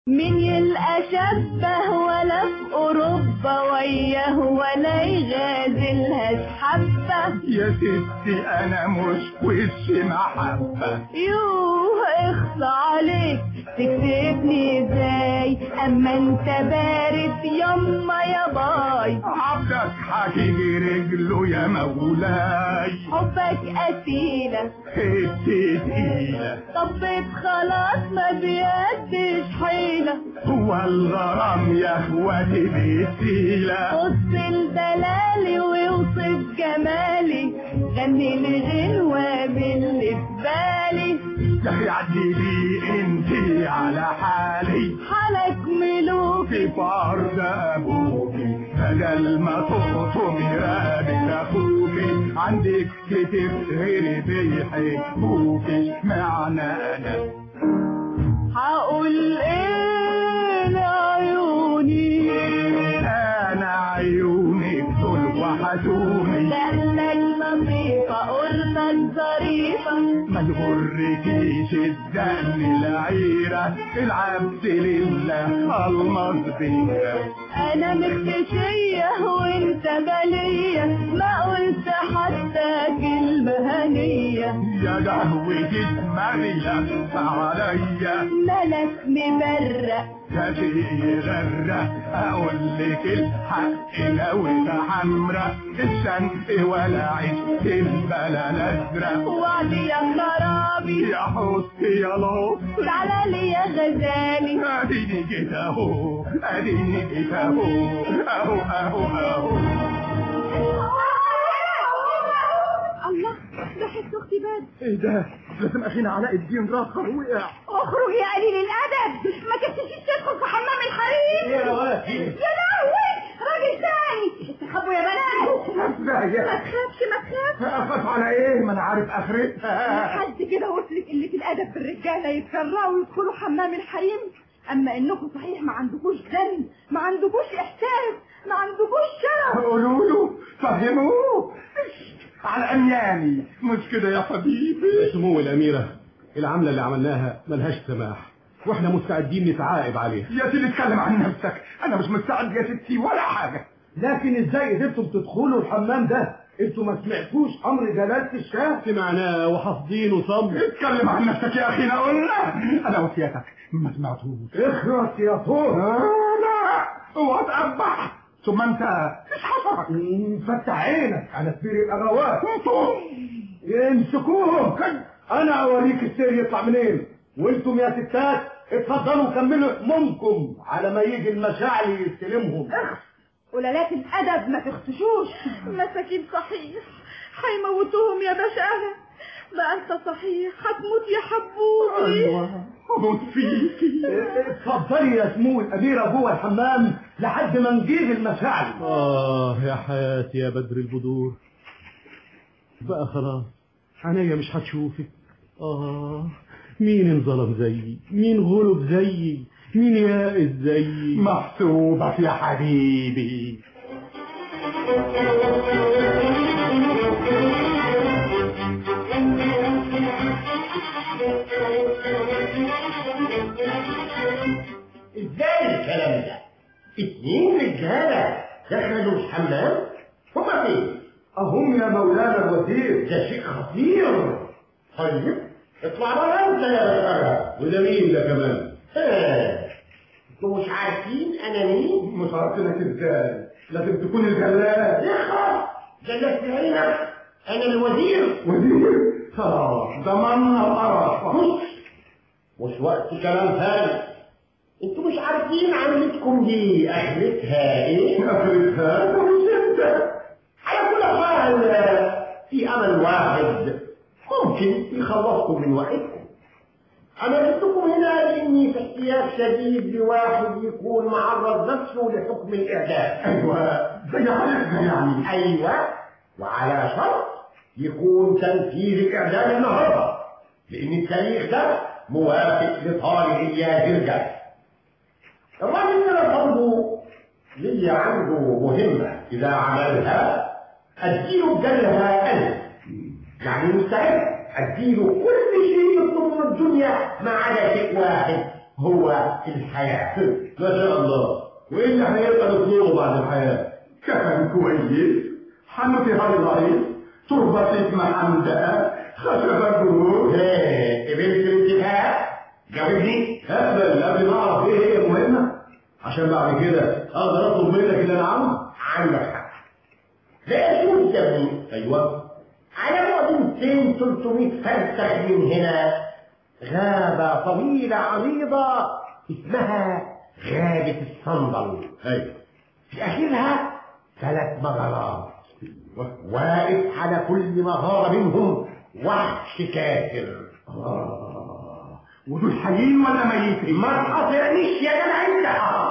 مين يلقى شبه ولا في أوروبا وياه ولا يغازلها حبة يا ستي انا مش وش محبة يوه اخص عليك تكسفني ازاي اما انت بارد يما يا باي عبدك هتيجي رجله يا مولاي حبك قتيلة حتة تقيلة طبت خلاص ما بيدش حيلة هو الغرام يا اخواتي بيسيلة بص لدلالي ووصف جمالي غني لي غنوة باللي في بالي يا اخي عدلي انتي على حالي حالك ملوك في فرد ابوكي بدل ما تقطمي رقبة اخوكي عندك كتير غيري بيحبوكي معنى انا هقول ايه لعيوني انا عيونك دول وحشوني دقلك لطيفة قرنك ظريفة ما تغركيش الدم العيرة العبد لله المص بيها انا مختشية وانت بلية ما قلت حتى كلمة هنية يا قهوتي دماغية عليا ملك مبرق يا شيء غرة اقول لك الحق لو حمرة الشمس ولا عشق البلا الازرق وعدي يا خرابي يا حسي يا لطف تعالى لي يا غزالي اديني جيت اهو اديني جيت اهو اهو اهو اهو الله ده حس اختي باد ايه ده لازم اخينا علاء الدين راخر وقع اخرج يا قليل الادب ما تفتشيش تدخل في حمام الحريم يا ولد يا لهوي راجل تاني استخبوا يا بنات ما ازاي تخافش ما تخافش اخاف على ايه ما انا عارف اخرتها حد كده وصلت قلة الأدب بالرجالة يتكرعوا ويدخلوا حمام الحريم أما إنكم صحيح ما عندكوش دم ما عندكوش إحساس ما عندكوش شرف قولوا له فهموه على امياني مش كده يا حبيبي سمو الأميرة العملة اللي عملناها ملهاش سماح واحنا مستعدين نتعاقب عليها يا سيدي اتكلم عن نفسك انا مش مستعد يا ستي ولا حاجه لكن ازاي قدرتم تدخلوا الحمام ده انتوا ما سمعتوش امر جلالة الشاه سمعناه وحافظينه صم اتكلم عن نفسك يا اخينا قلنا انا وصيتك ما سمعتوش اخرس يا فوق آه، لا اوعى تقبح ثم انت ايش حصلك فتح عينك على سبيل الاغوات انتوا امسكوهم انا اوريك السير يطلع منين وانتم يا ستات اتفضلوا كملوا همومكم على ما يجي المشاعل يستلمهم قلالات الأدب ما تخشوش مساكين صحيح هيموتوهم يا باشا أنا ما أنت صحيح هتموت يا حبوبي ايوه اموت فيكي اتفضلي يا سمو الاميره جوه الحمام لحد ما نجيب المشاعل آه يا حياتي يا بدر البدور بقى خلاص عينيا مش هتشوفك آه مين انظلم زيي مين غلب زيي مين يائس زيي محسوبك يا حبيبي ازاي الكلام ده؟ اتنين رجالة دخلوا الحمام؟ هما فين؟ اهم يا مولانا الوزير ده شيء خطير طيب اطلع بره انت يا بشر وده مين ده كمان ها، انتوا مش عارفين انا مين؟ مش عارفينك ازاي لازم تكون الجلاد اخرس جلست عينك انا الوزير وزير خلاص ضمننا القرف بص مش وقت كلام فارغ انتوا مش عارفين عملتكم دي اخرتها ايه؟ اخرتها مش انت على كل حال في امل واحد ممكن يخلصكم من وعدكم انا جبتكم هنا لاني في احتياج شديد لواحد يكون معرض نفسه لحكم الاعدام ايوه زي حالتنا يعني ايوه وعلى شرط يكون تنفيذ الاعدام النهارده لان التاريخ ده موافق لطالب اياه الجاي الراجل اللي انا طالبه لي عنده مهمه اذا عملها اديله بجلها الف يعني مستعد اديله كل شيء يطلبه من الدنيا ما عدا شيء واحد هو الحياة ما شاء الله وايه اللي هيبقى نطلبه بعد الحياه كفن كويس حنوتي هاي ضعيف تربتك محمدة خشبة جروح ايه قبلت الاتفاق جاوبني اقبل قبل ما اعرف ايه هي المهمه عشان بعد كده اقدر اطلب منك اللي انا عاوزه عندك حق ده شوف يا ابني ايوه على بعد 200 300 فرسخ من هنا غابة طويلة عريضة اسمها غابة الصندل ايوه في آخرها ثلاث مغارات واقف على كل مغارة منهم وحش كافر آه ودول حيين ولا ميتين؟ ما تقاطعنيش يا جدع انت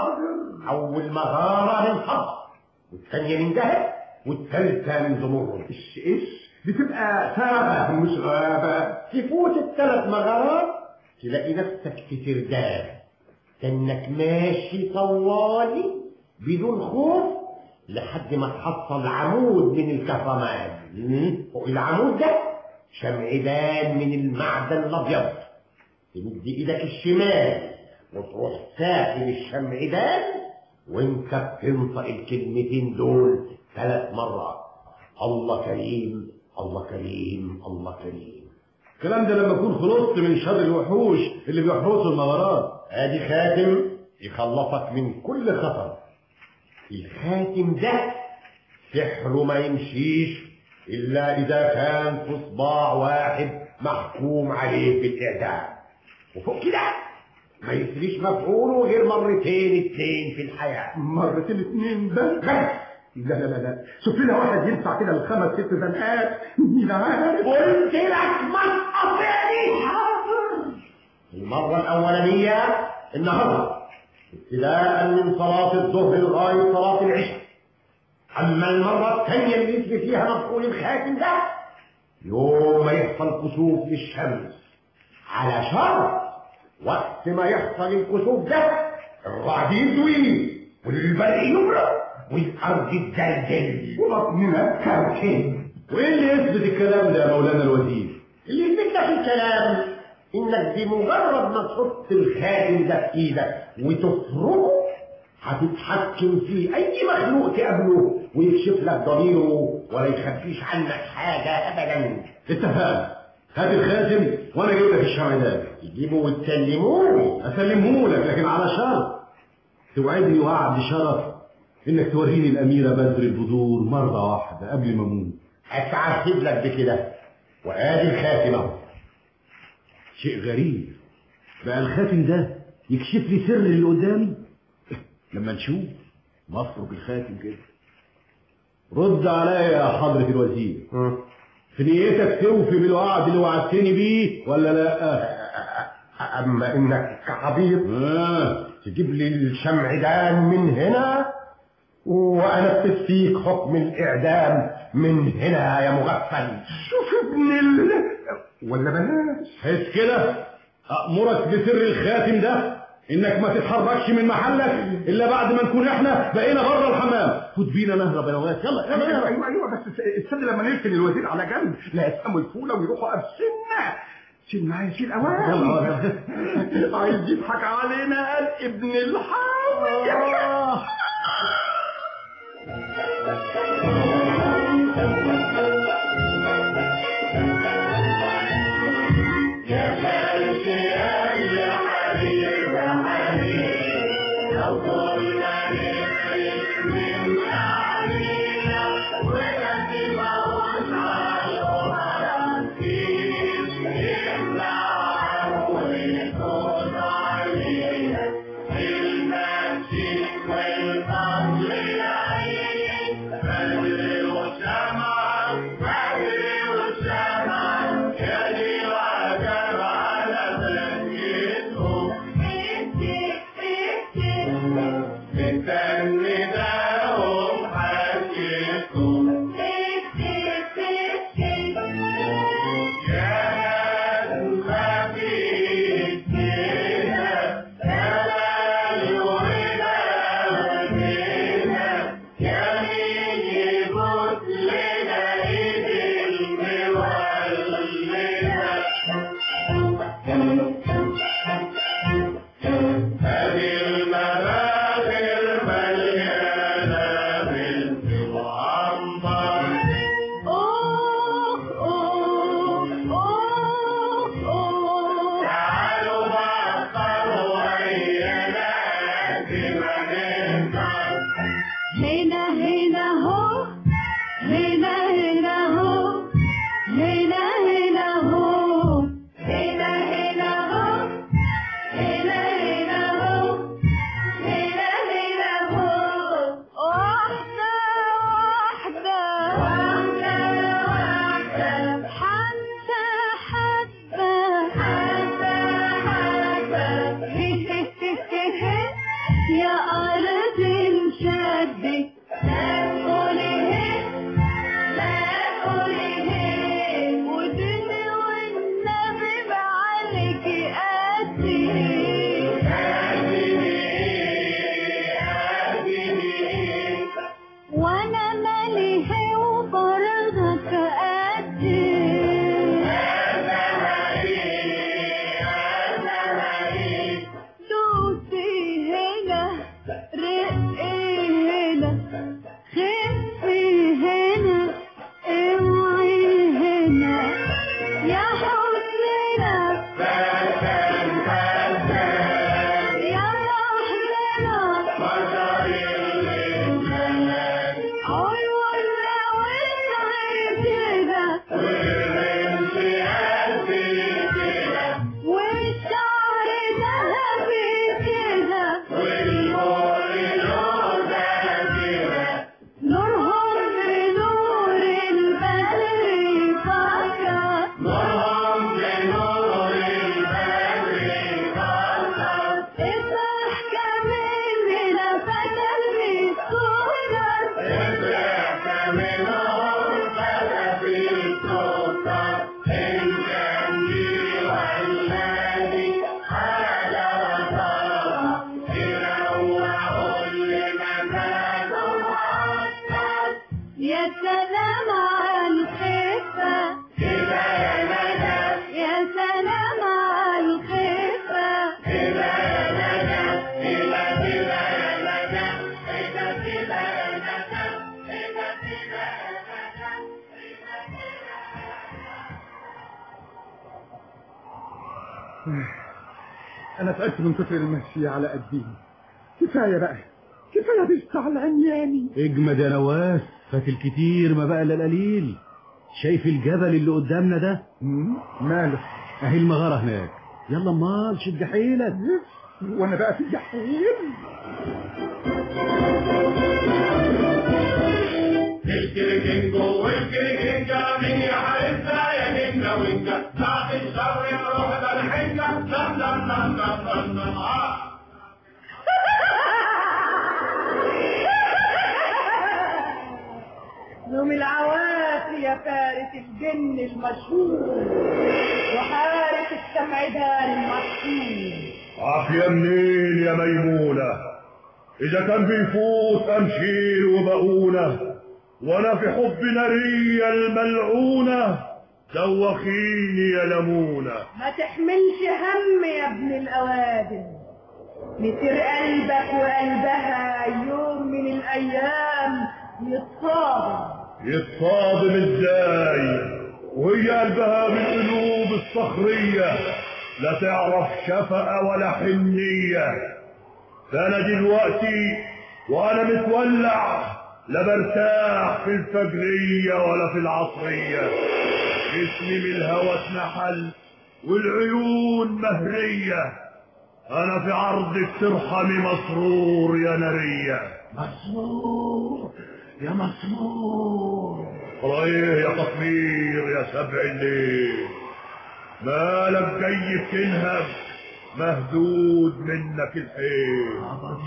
أول مغارة من حب والثانية من ذهب والثالثة من زمرد ايش ايش بتبقى ثابة مش غابة تفوت الثلاث مغارات تلاقي نفسك في ترداد كأنك ماشي طوالي بدون خوف لحد ما تحصل عمود من الكهرمان فوق العمود ده شمعدان من المعدن الابيض تمد ايدك الشمال وتروح ساحب الشمعدان وانت بتنطق الكلمتين دول ثلاث مرات الله كريم الله كريم الله كريم الكلام ده لما اكون خلصت من شر الوحوش اللي بيحرسوا المغارات ادي خاتم يخلصك من كل خطر الخاتم ده سحره ما يمشيش الا اذا كان في صباع واحد محكوم عليه بالاعدام وفوق كده ما يسريش مفعوله غير مرتين اتنين في الحياه مرتين اتنين بس بس لا لا لا لا شوف لنا واحد ينفع كده للخمس ست بنات مين عارف قلت لك ما تقاطعنيش المرة الأولانية النهاردة ابتداء من صلاة الظهر لغاية صلاة العشاء أما المرة الثانية اللي يجري فيها مفعول الخاتم ده يوم ما يحصل كسوف للشمس على شرط وقت ما يحصل الكسوف ده الرعد يزوي والبرق يبرق والأرض تزلزل وبطننا كركين وايه اللي يثبت الكلام ده يا مولانا الوزير اللي يثبت لك الكلام انك بمجرد ما تحط الخاتم ده في ايدك وتفرقه هتتحكم في اي مخلوق تقابله ويكشف لك ضميره ولا يخبيش عنك حاجه ابدا اتفقنا هات الخاتم وانا اجيب لك الشمعدان تجيبه وتسلموه اسلمه لك لكن على شرط توعدني وعد شرف انك توريني الاميره بدر البدور مره واحده قبل ما اموت هتعذب لك بكده وادي الخاتم اهو شيء غريب بقى الخاتم ده يكشف لي سر اللي قدامي لما نشوف مفرق الخاتم كده رد عليا يا حضرة الوزير في نيتك توفي بالوعد اللي وعدتني بيه ولا لا اما انك كعبيط آه. تجيب لي الشمعدان من هنا وانفذ فيك حكم الاعدام من هنا يا مغفل شوف ابن ال ولا بلاش حس كده أأمرك بسر الخاتم ده إنك ما تتحركش من محلك إلا بعد ما نكون إحنا بقينا بره الحمام فوت بينا نهرب يا نواس يلا يلا ايوه يلا ايوه ايوه بس استنى لما نركن الوزير على جنب لا يسقموا الفوله ويروحوا ابسنا شيل معايا شيل اوان يلا. عايز يضحك علينا قال ابن الحاوي آه. يا أرض انشدي لا تقولي هيك لا تقولي هيك ودني والنبي بعليكي قدي وانا مالي هي وبرضك قدي دوسي هنا رقي هنا خفي هنا اوعي هنا يا حسننا يا محزنا عيون وسعي كده والشعر ذهبي كده نورهم بنور البدر فكر اصبح كمن لفتر بالسكر يا سلام على الخفة يا سلام على الخفة انا تعبت من كتر المشي على قدي كفايه بقى كفايه بس على عمياني اجمد يا نواس فات الكتير ما بقى الا القليل شايف الجبل اللي قدامنا ده مم، ماله اهي المغاره هناك يلا امال شد حيلك وانا بقى في جحيم الكريكينجو والكريكينجا مين يحاربنا يا جنة وينجا ساعة الشر نروح بالحنجة لا لا لا لا لا لا آه. يوم العوافي يا فارس الجن المشهور وحارس السمعدان المشهور عافية منين يا ميمونة إذا كان بيفوت أمشير وبقولة وأنا في حب نارية الملعونة دوخيني يا لمونة ما تحملش هم يا ابن الأوادم مسير قلبك وقلبها يوم من الأيام يتصادم يتصادم ازاي وهي قلبها من قلوب الصخرية لا تعرف شفقة ولا حنية ده انا دلوقتي وانا متولع لا برتاح في الفجرية ولا في العصرية جسمي من الهوى اتنحل والعيون مهرية انا في عرضك ترحمي مسرور يا نارية مسرور يا مسرور رايه يا تطمير يا سبع الليل مالك جاي بتنهب مهدود منك الحيل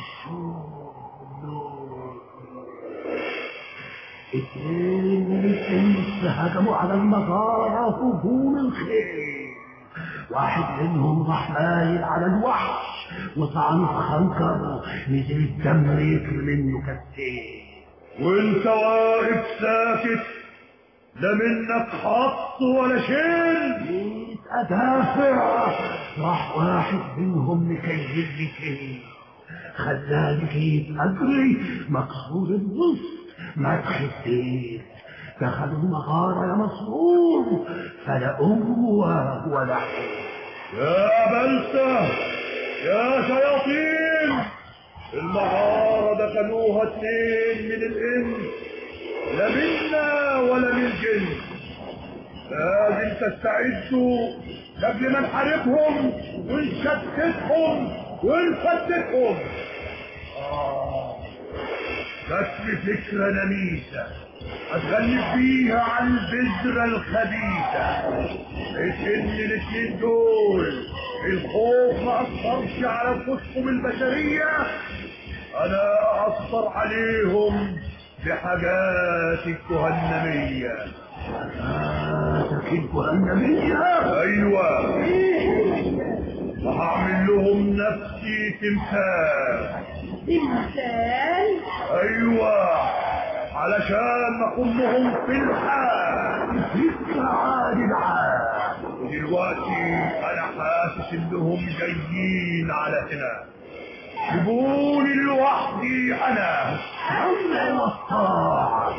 اتنين من الانس هجموا على المغارة هجوم الخيل واحد منهم راح مايل على الوحش وطعن في خنجر نزل الدم يجري منه كالسيل وانت واقف ساكت لا منك خط ولا شيل جيت ادافع راح واحد منهم مكيل لي كيل خلاني جيت اجري مكسور النص مدخ الديل دخلوا المغارة يا مسرور فلا قوة ولا حيل يا بلسة يا شياطين المغارة دخلوها اتنين من الإنس لا منا ولا من الجن لازم تستعدوا قبل ما نحاربهم ونشتتهم ونفتتهم آه جاتلي فكرة نميسة أتغلب بيها على البذرة الخبيثة بحيث إن الاتنين دول الخوف ما أثرش على نفوسهم البشرية انا اثر عليهم بحاجات الجهنمية حاجاتك الجهنمية ايوه وهعمل لهم نفسي تمثال تمثال ايوه علشان اقومهم في الحال فكرة عادلة ودلوقتي انا حاسس انهم جايين على هنا سيبوني لوحدي انا حمل والطاعة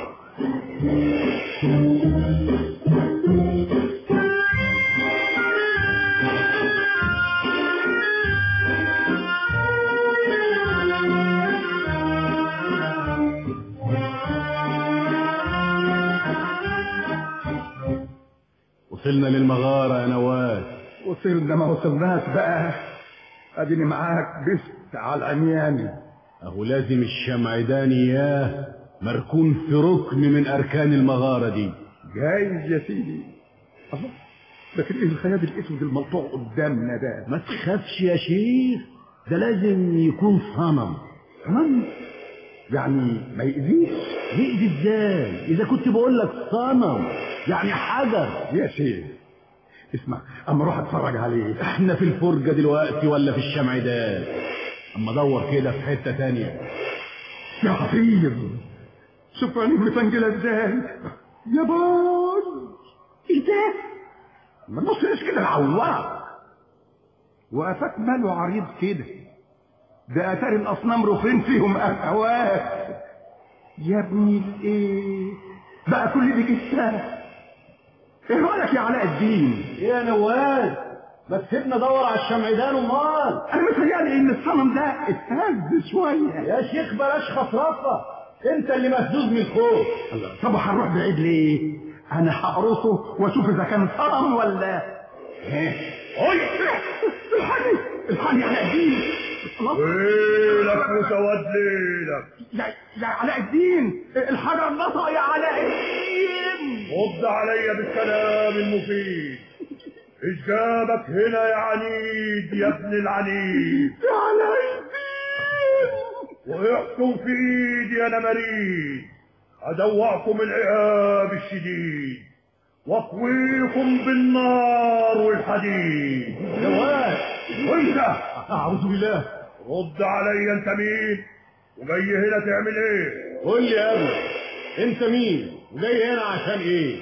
وصلنا للمغارة يا نواس وصلنا ما وصلناش بقى اديني معاك بس على العميان اهو لازم الشمعدان اياه مركون في ركن من اركان المغارة دي جايز يا سيدي الله لكن ايه الخيال الاسود الملطوع قدامنا ده ما تخافش يا شيخ ده لازم يكون صنم صنم يعني ما يأذيش يأذي ازاي اذا كنت بقول لك صنم يعني حجر يا شيخ اسمع اما اروح اتفرج عليه احنا في الفرجة دلوقتي ولا في الشمعدان اما دور كده في حتة تانية يا خطير شوف عينيه متنجلة ازاي يا باي ايه ده ما تبصش كده العوار وقفاك ماله عريض كده ده اتاري الاصنام رخين فيهم اهواك يا ابني الايه بقى كل دي جثه ايه رايك يا علاء الدين يا نواس ما تسيبنا دور على الشمعدان امال انا متهيألي ان الصنم ده اتهز شويه يا شيخ بلاش خفرفة انت اللي مهزوز من الخوف طب هنروح بعيد ليه انا هقرصه واشوف اذا كان صنم ولا هاي الحقني الحقني يا علاء الدين خلاص ليلك وسواد ليلك يا يا علاء الدين الحجر نطق يا علاء الدين رد عليا بالكلام المفيد ايش جابك هنا يا عنيد يا ابن العنيد يا علاء الدين ويحكم في ايدي انا مريض ادوعكم العقاب الشديد واقويكم بالنار والحديد نواس وانت اعوذ بالله رد عليا انت مين وجاي هنا تعمل ايه قول لي يا ابني انت مين وجاي هنا عشان ايه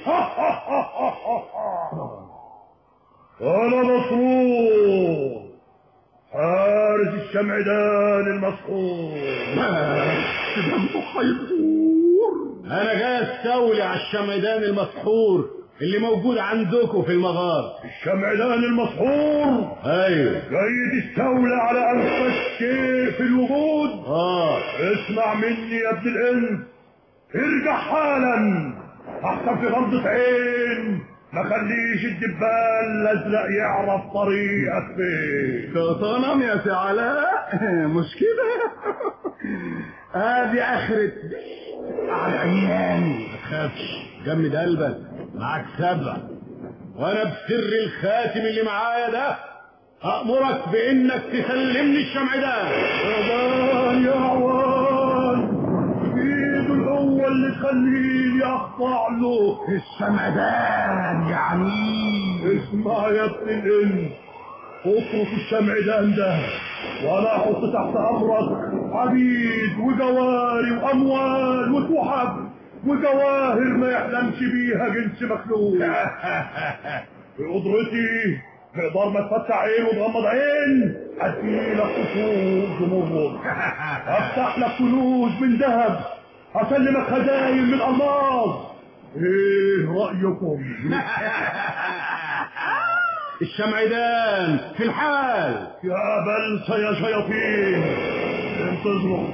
انا مسرور حارس الشمعدان المسحور دمه هيدور انا جاي استولي على الشمعدان المسحور اللي موجود عندكم في المغار الشمعدان المسحور ايوه جاي تستولى على انفس شيء في الوجود اه اسمع مني يا ابن الانس ارجع حالا احسن في غمضة عين ما خليش الدبان الازرق يعرف طريقك فين ده صنم يا سي علاء مش كده ادي اخرة على عمياني ما تخافش جمد قلبك معاك سبع وانا بسر الخاتم اللي معايا ده هأمرك بانك تسلمني الشمعدان عوان يا عوان ايده القوة اللي تخليني اخضع له الشمعدان يعني اسمع يا ابن الانس اترك الشمعدان ده وانا احط تحت امرك عبيد وجواري واموال وتحف وجواهر ما يحلمش بيها جنس مخلوق بقدرتي تقدر ما تفتح عين وتغمض عين اديلك قصور ومرمر افتح لك كنوز من ذهب اسلمك خزاين من الماظ ايه رايكم الشمعدان في الحال يا بلس يا شياطين انتظروا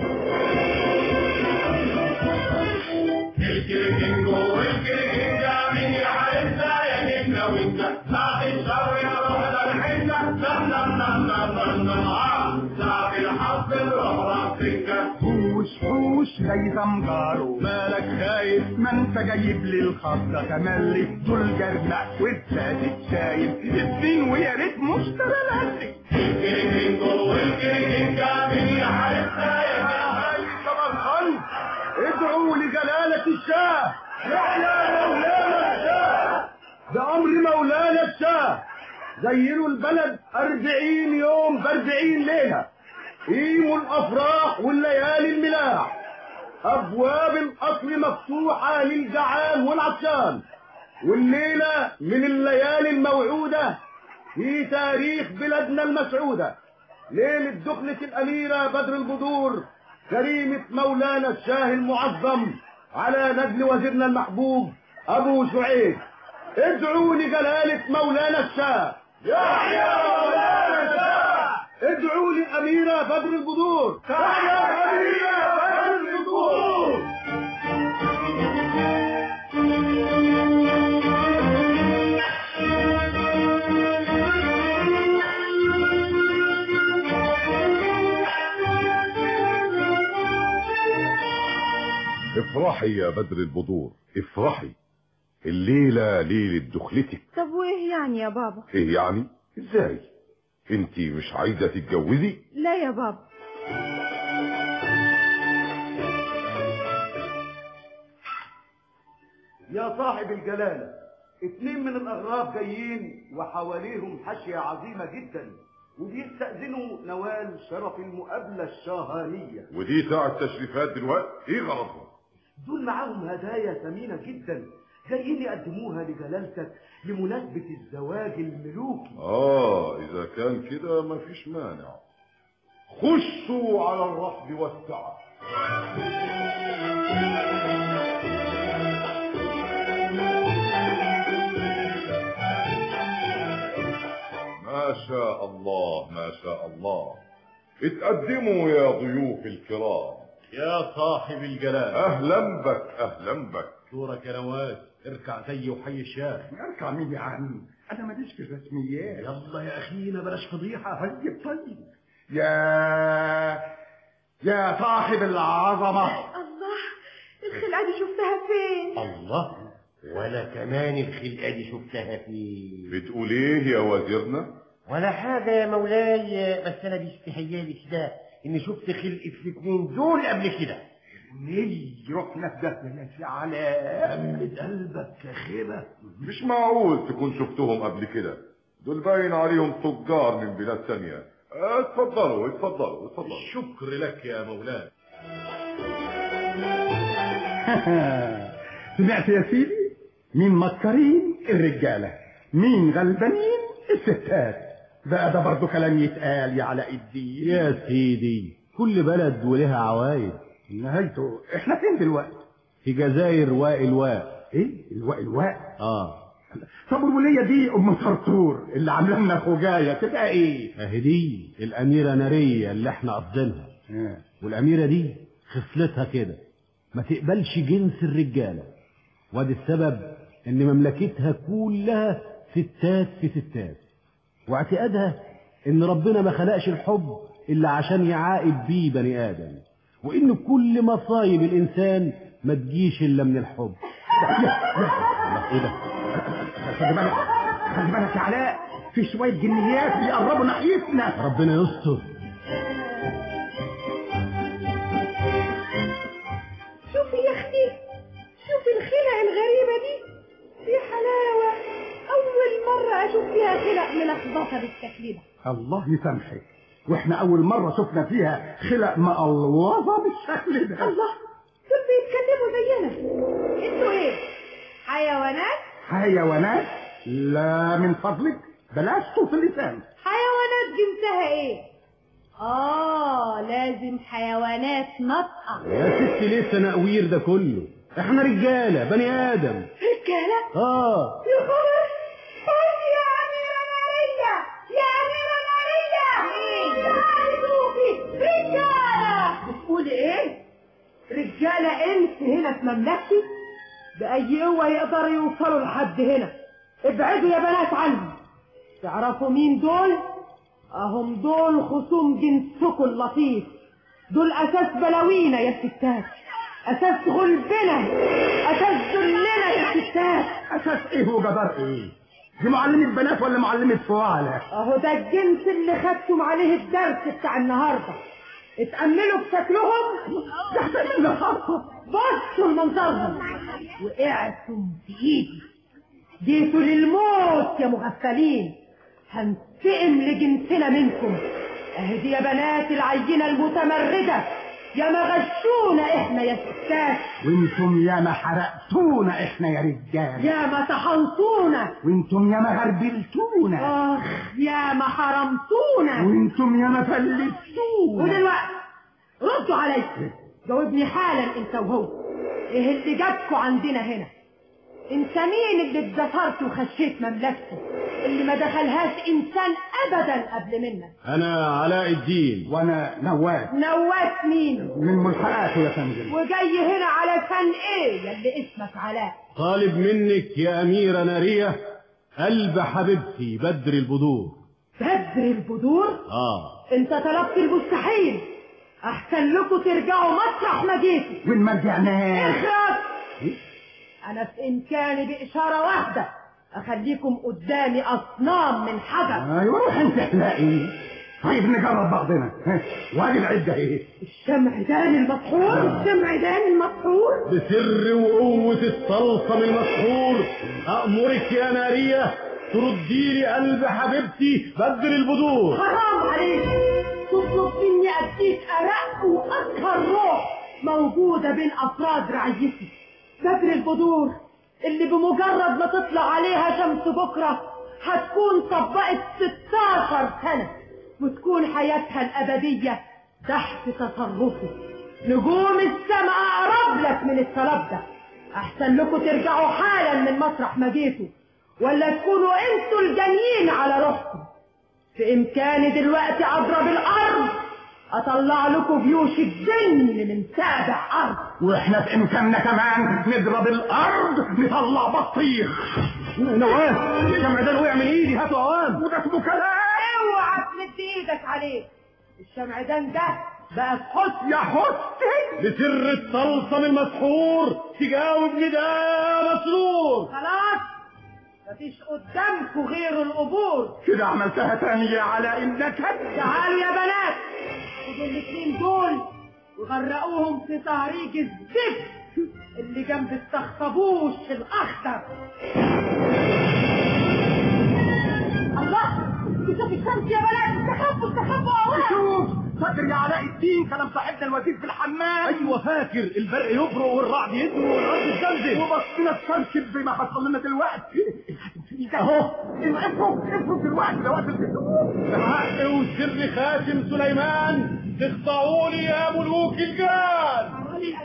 الكركنجو والكركنجة مين يا حارسنا يا جبنا وانت ساعة الشر يا روح الحنة لا لا لا لا لا لا ساعة الحظ الرهرة سكة حوش حوش زي زمجاره مالك خايف ما انت جايب لي الخطة تملي دول جرنق والزاد شايف الدين ويا ريت مشترى لازم الكركنجو والكركنجة مين يا حارسنا يا جلالة الشاه يحيى مولانا الشاه بأمر مولانا الشاه زينوا البلد أربعين يوم بأربعين ليلة قيموا الأفراح والليالي الملاح أبواب القصر مفتوحة للجعان والعطشان والليلة من الليالي الموعودة في تاريخ بلادنا المسعودة ليلة دخلة الأميرة بدر البدور كريمة مولانا الشاه المعظم على نجل وزيرنا المحبوب أبو شعيب ادعوا لجلالة مولانا الشاه يحيى مولانا الشاه ادعوا لأميرة بدر البدور تحيا الأميرة بدر البدور افرحي يا بدر البدور افرحي الليلة ليلة دخلتك طب وايه يعني يا بابا ايه يعني ازاي انت مش عايزة تتجوزي لا يا بابا يا صاحب الجلالة اتنين من الأغراب جايين وحواليهم حاشية عظيمة جدا وبيستأذنوا نوال شرف المقابلة الشاهانية ودي ساعة تشريفات دلوقتي ايه غرضهم دول معاهم هدايا ثمينة جدا جايين يقدموها لجلالتك لمناسبة الزواج الملوكي اه اذا كان كده مفيش مانع خشوا على الرحب والسعة ما شاء الله ما شاء الله اتقدموا يا ضيوف الكرام يا صاحب الجلال اهلا بك اهلا بك دورك يا نواس اركع زي وحي الشاه اركع مين يا عم انا ماليش في الرسميات يلا يا اخينا بلاش فضيحه طيب طيب يا يا صاحب العظمة الله الخلقة دي شفتها فين الله ولا كمان الخلقة دي شفتها فين بتقول ايه يا وزيرنا ولا حاجة يا مولاي بس أنا بيستحيالي كده إني شفت خلقة الاتنين دول قبل كده ني رحنا في ده يا شعلة جمد قلبك يا خيبه مش معقول تكون شفتهم قبل كده دول باين عليهم تجار من بلاد تانية اتفضلوا اتفضلوا اتفضلوا الشكر لك يا مولاي سمعت يا سيدي مين مكرين الرجالة مين غلبانين الستات بقى ده برضه كلام يتقال يا علاء الدين يا سيدي كل بلد ولها عوايد نهايته احنا فين دلوقتي في جزائر وائل واء ايه الواء الواء اه طب والولية دي ام طرطور اللي عامله لنا خجاية تبقى ايه اهي دي الاميره ناريه اللي احنا قصدينها آه. والاميره دي خصلتها كده ما تقبلش جنس الرجاله وادي السبب ان مملكتها كلها ستات في ستات واعتقادها ان ربنا ما خلقش الحب الا عشان يعاقب بيه بني ادم وان كل مصايب الانسان ما تجيش الا من الحب الله، ايه ده خلي بالك خلي بالك يا علاء في شوية جنيات بيقربوا ناحيتنا ربنا يستر شوفي يا اختي شوفي الخلق الغريبة دي في حلاوة أول مرة أشوف فيها خلق ملخبطة بالشكل ده الله يسامحك واحنا اول مرة شفنا فيها خلق مقلوظة بالشكل ده الله دول بيتكلموا زينا انتوا ايه حيوانات حيوانات لا من فضلك بلاش صوت اللسان حيوانات جنسها ايه اه لازم حيوانات ناطقة يا ست ليه التناوير ده كله احنا رجاله بني ادم رجالة اه يا خبر قولي يا أميرة نارية يا أميرة نارية تعالي شوفي رجالة بتقولي ايه؟ رجالة انس هنا في مملكتي بأي قوة يقدروا يوصلوا لحد هنا ابعدوا يا بنات عنهم تعرفوا مين دول؟ اهم دول خصوم جنسكم اللطيف دول اساس بلاوينا يا ستات اساس غلبنا اساس ذلنا يا ستات اساس ايه وجدار ايه دي معلمة بنات ولا معلمة فوالة اهو ده الجنس اللي خدتم عليه الدرس بتاع النهارده اتأملوا بشكلهم ده احنا من النهارده بصوا لمنظرهم وقعتم في ايدي جيتوا للموت يا مغفلين هنتقم لجنسنا منكم اهدي يا بنات العينة المتمردة يا ما غشونا احنا يا ستات وانتم يا ما حرقتونا احنا يا رجال يا ما طحنتونا وانتم يا ما غربلتونا اخ يا ما حرمتونا وانتم يا ما فلتونا ودلوقتي ردوا عليا جاوبني حالا انت وهو ايه اللي جابكوا عندنا هنا انت مين اللي اتذكرت وخشيت مملكتي اللي ما دخلهاش انسان ابدا قبل منك انا علاء الدين وانا نواب نوات مين من ملحقاته يا فندم وجاي هنا علشان ايه يا اللي اسمك علاء طالب منك يا اميرة نارية قلب حبيبتي بدر البدور بدر البدور اه انت طلبت المستحيل احسن لكم ترجعوا مطرح ما جيتوا وين ما رجعناش اخرج انا في امكاني باشاره واحده اخليكم قدامي اصنام من حجر ايوه روح انت احلقي طيب نجرب بعضنا ها، وادي العده ايه الشمعدان المسحور الشمعدان المسحور بسر وقوة الطلسم المسحور أأمرك يا نارية تردي لي قلب حبيبتي بدر البدور حرام عليك تطلب مني اديك ارق واطهر روح موجوده بين افراد رعيتي بدر البدور اللي بمجرد ما تطلع عليها شمس بكره هتكون طبقت 16 سنه وتكون حياتها الابديه تحت تصرفه نجوم السماء اقرب لك من الطلب ده احسن لكم ترجعوا حالا من مطرح ما جيتوا ولا تكونوا انتوا الجانيين على روحكم في امكاني دلوقتي اضرب الارض اطلع لكم جيوش الجن من سابع ارض واحنا في امكاننا كمان نضرب الارض نطلع بطيخ نواف الشمعدان وقع من ايدي هاتوا اوام وده اسمه كلام اوعى تمد ايدك عليه الشمعدان ده بقى في حسن يا حسن بسر الطلسم المسحور تجاوب نداء مسرور خلاص مفيش قدامكم غير القبور كده عملتها تانية على انك تعالوا يا بنات خدوا الاتنين دول وغرقوهم في صهريج الزفت اللي جنب السخطبوش الاخضر الله بشوف الشمس يا بنات استخبوا استخبوا اوام شوف فاكر يا علاء الدين كلام صاحبنا الوزير في الحمام ايوه فاكر البرق يبرق والرعد يدنو والارض تزلزل وبصينا تفركب زي ما حصل لنا دلوقتي اهو افرض افرض دلوقتي ده وقت الهدوء بحق وسر خاتم سليمان تخضعوني يا ملوك الجان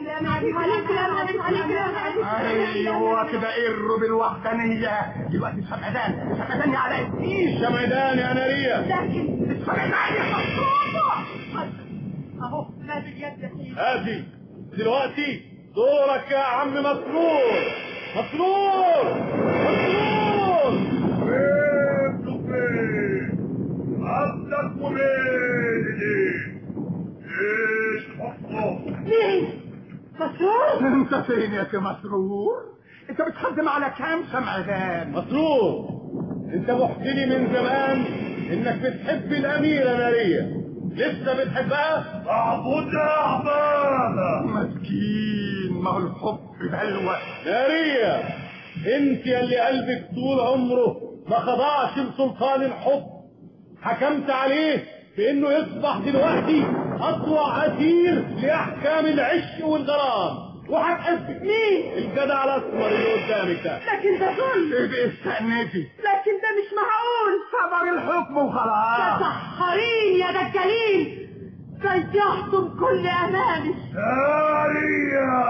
ايوه كده قروا بالوحدانيه دلوقتي الشمعدان الشمعدان يا علاء الدين شمعدان يا نارية لكن الشمعدان يا مصروفه اهو نازل يد حيل هاتي دلوقتي دورك يا عم مسرور مسرور مسرور فين فين عبدك ومين ايش حطه مين مسرور انت فين يا سي مسرور انت بتخدم على كام شمعدان مسرور انت محكي من زمان انك بتحب الاميرة نارية لسه بتحبها اعبدها اعبادها مسكين ما هو الحب بلوى نارية انت اللي قلبك طول عمره ما خضعش لسلطان الحب حكمت عليه بانه يصبح دلوقتي اطوع اسير لاحكام العشق والغرام وهتحبك مين الجدع الاسمر اللي قدامك ده لكن ده ظلم ايه ده استأنفي لكن ده مش معقول صبر الحكم وخلاص يا سحارين يا دجالين ضيعتم كل امالي نارية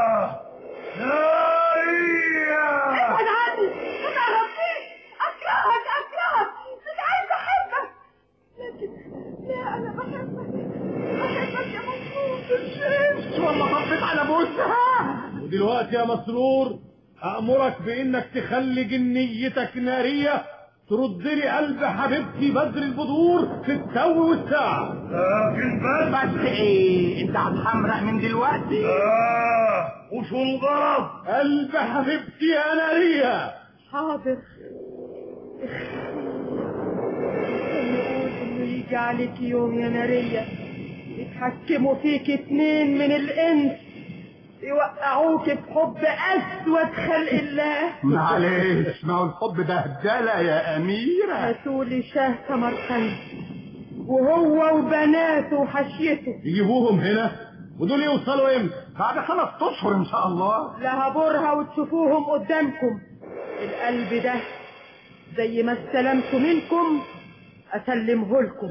نارية ابعد عني انا ربيت اكرهك اكرهك مش عايز احبك لكن لا انا بحبك بحبك يا مبسوط الشمس والله طبت على بوسها ودلوقتي يا مسرور أأمرك بإنك تخلي جنيتك نارية ترد لي قلب حبيبتي بدر البدور في التو والساعة لكن بس بس ايه انت هتحمرق من دلوقتي آه وشو الغرض قلب حبيبتي يا نارية حاضر نقول انه يجي عليك يوم يا نارية يتحكموا فيك اتنين من الانس يوقعوك في حب أسود خلق الله معلش ما هو الحب ده هدالة يا أميرة هاتولي شاه سمرقند وهو وبناته وحشيته يجيبوهم هنا ودول يوصلوا امتى بعد خمس أشهر إن شاء الله لهبورها وتشوفوهم قدامكم القلب ده زي ما استلمته منكم أسلمه لكم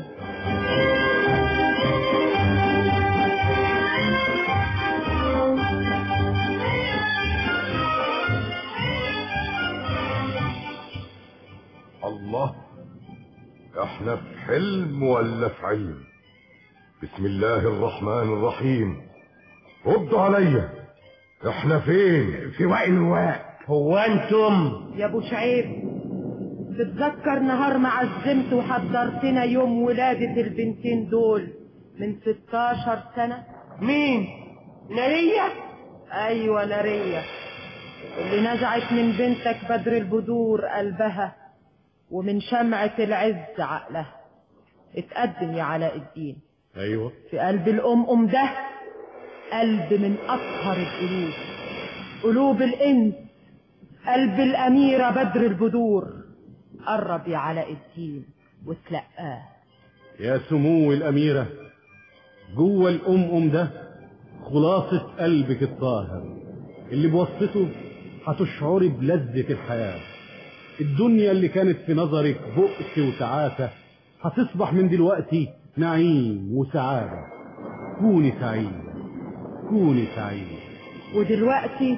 الله احنا في حلم ولا في علم بسم الله الرحمن الرحيم ردوا عليا احنا فين في وقت الواء هو انتم يا ابو شعيب تتذكر نهار ما عزمت وحضرتنا يوم ولادة البنتين دول من 16 سنة مين نارية ايوه نارية اللي نزعت من بنتك بدر البدور قلبها ومن شمعة العز عقلها اتقدم يا علاء الدين ايوه في قلب الأم أم ده قلب من أطهر القلوب قلوب الإنس قلب الأميرة بدر البدور قرب يا علاء الدين وتلقاه يا سمو الأميرة جوه الأم أم ده خلاصة قلبك الطاهر اللي بوصفته هتشعري بلذة الحياة الدنيا اللي كانت في نظرك بؤس وتعاسة هتصبح من دلوقتي نعيم وسعادة كوني سعيدة كوني سعيدة ودلوقتي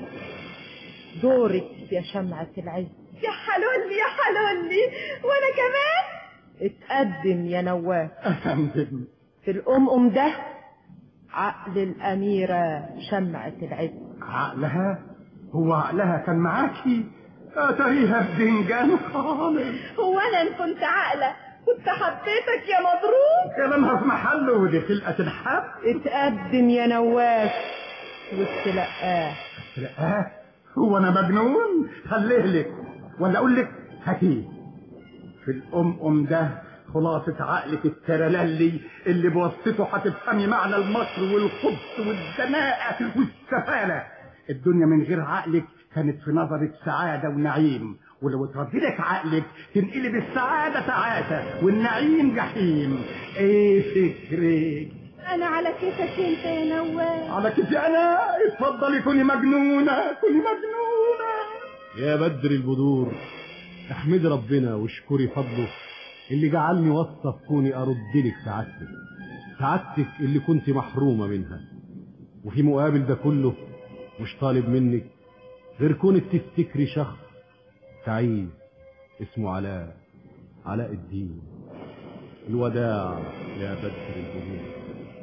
دورك يا شمعة العز يا حلولي يا حلولي وانا كمان اتقدم يا نواف أفندم في الأم أم ده عقل الأميرة شمعة العز عقلها هو عقلها كان معاكي أتريها بدنجان خالص هو انا ان كنت عاقله كنت حطيتك يا مضروب كلامها في محله ودي خلقة الحب اتقدم يا نواف وتلقاه لا هو انا مجنون خليه لك ولا اقول لك هاتيه في الام ام ده خلاصة عقلك الترللي اللي بواسطته هتفهمي معنى المكر والخبث والدناءة والسفالة الدنيا من غير عقلك كانت في نظرك سعادة ونعيم ولو تردي لك عقلك تنقلب السعادة تعاسة والنعيم جحيم ايه فكرك انا على كيفك انت يا نواف على كيفي انا اتفضلي كوني مجنونة كوني مجنونة يا بدر البدور احمد ربنا واشكري فضله اللي جعلني وصف كوني ارد لك سعادتك سعادتك اللي كنت محرومة منها وفي مقابل ده كله مش طالب منك غير كونك تفتكري شخص سعيد اسمه علاء علاء الدين الوداع يا بدر البدور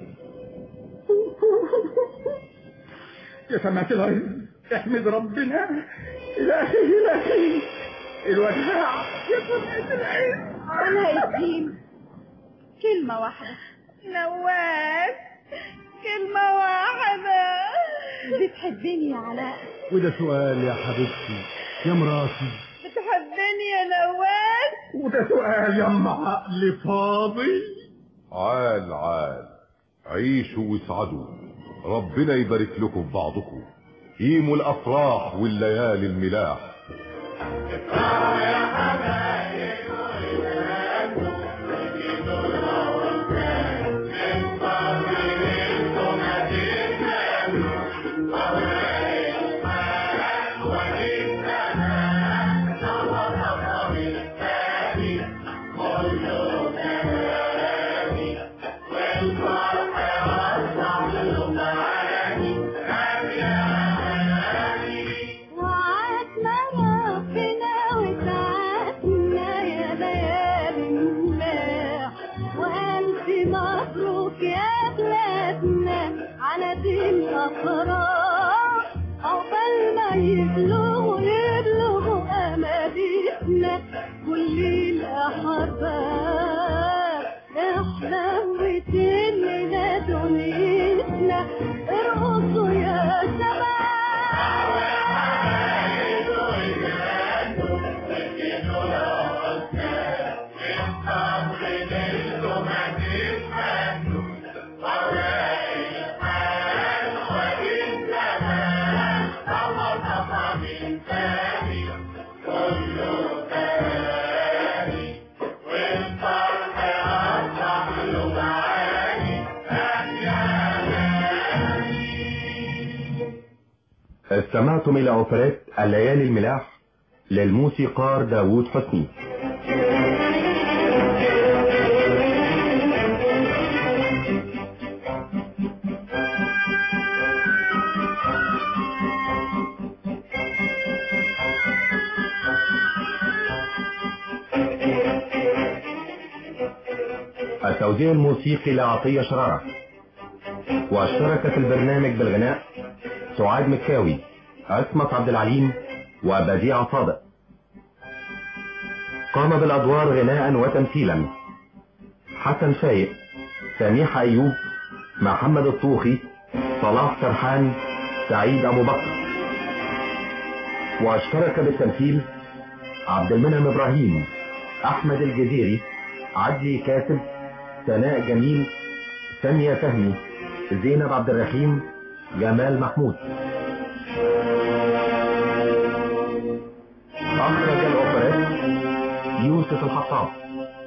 يا سماعة العز احمد ربنا الهي الهي الوداع يا سماعة العز علاء الدين كلمة واحدة نواف كلمة واحدة بتحبني يا علاء وده سؤال يا حبيبتي يا مراتي بتحبني يا نواف وده سؤال يا ام عقل فاضي عال عال عيشوا واسعدوا ربنا يبارك لكم في بعضكم قيموا الافراح والليالي الملاح وعدنا ربنا وسعدنا يا ليالي الملاح وألف مبروك يا بلادنا على دين الأفراح عقبال ما يبلغوا يبلغوا أمانيتنا كل الأحباب احنا وتننا دنيتنا ارقصوا يا شباب وإن استمعتم إلى أوبريت الليالي الملاح للموسيقار داوود حسني التوزيع الموسيقي لعطية شرارة واشترك في البرنامج بالغناء سعاد مكاوي عصمت عبد العليم وبديع صادق قام بالأدوار غناء وتمثيلا حسن فايق سميحة أيوب محمد الطوخي صلاح سرحان سعيد أبو بكر واشترك بالتمثيل عبد المنعم إبراهيم أحمد الجزيري عدلي كاتب سناء جميل سامية فهمي زينب عبد الرحيم جمال محمود أخرج الأوبريت يوسف الحطاب